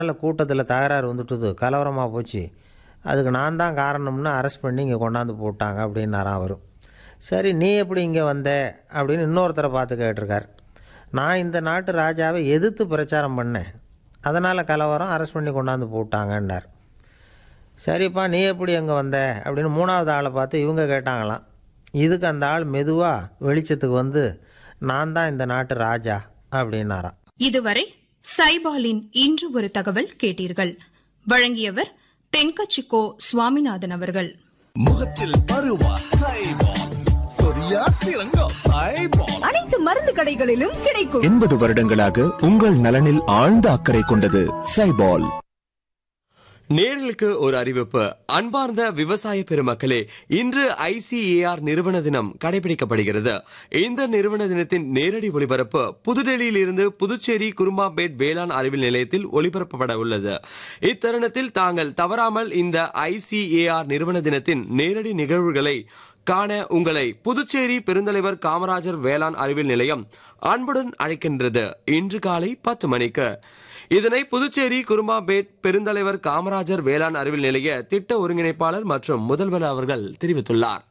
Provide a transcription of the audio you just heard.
நல்ல கூட்டத்தில் தகராறு வந்துட்டுது கலவரமாக போச்சு அதுக்கு நான் தான் காரணம்னு அரெஸ்ட் பண்ணி இங்கே கொண்டாந்து போட்டாங்க அப்படின்னாராம் அவர் சரி நீ எப்படி இங்கே வந்த அப்படின்னு இன்னொருத்தரை பார்த்து கேட்டிருக்கார் நான் இந்த நாட்டு ராஜாவை எதிர்த்து பிரச்சாரம் பண்ணேன் அதனால் கலவரம் அரெஸ்ட் பண்ணி கொண்டாந்து போட்டாங்கன்னார் சரிப்பா நீ எப்படி அங்கே வந்த அப்படின்னு மூணாவது ஆளை பார்த்து இவங்க கேட்டாங்களாம் இதுக்கு அந்த ஆள் மெதுவாக வெளிச்சத்துக்கு வந்து நான் தான் இந்த நாட்டு ராஜா அப்படின்னாராம் இதுவரை சைபாலின் இன்று ஒரு தகவல் கேட்டீர்கள் வழங்கியவர் தென்கச்சிக்கோ சுவாமிநாதன் அவர்கள் முகத்தில் பருவா சைபால் சொரியா சிறங்கா சைபால் அனைத்து மருந்து கடைகளிலும் கிடைக்கும் எண்பது வருடங்களாக உங்கள் நலனில் ஆழ்ந்த அக்கறை கொண்டது சைபால் நேர்களுக்கு ஒரு அறிவிப்பு அன்பார்ந்த விவசாய பெருமக்களே இன்று ஐசிஏஆர் நிறுவன தினம் கடைபிடிக்கப்படுகிறது இந்த நிறுவன தினத்தின் நேரடி ஒளிபரப்பு புதுடெல்லியில் இருந்து புதுச்சேரி குருமாம்பேட் வேளாண் அறிவியல் நிலையத்தில் ஒளிபரப்பப்பட உள்ளது இத்தருணத்தில் தாங்கள் தவறாமல் இந்த ஐசிஏஆர் நிறுவன தினத்தின் நேரடி நிகழ்வுகளை காண உங்களை புதுச்சேரி பெருந்தலைவர் காமராஜர் வேளாண் அறிவியல் நிலையம் அன்புடன் அழைக்கின்றது இன்று காலை பத்து மணிக்கு இதனை புதுச்சேரி குருமாபேட் பெருந்தலைவர் காமராஜர் வேளாண் அறிவியல் நிலைய திட்ட ஒருங்கிணைப்பாளர் மற்றும் முதல்வர் அவர்கள் தெரிவித்துள்ளார்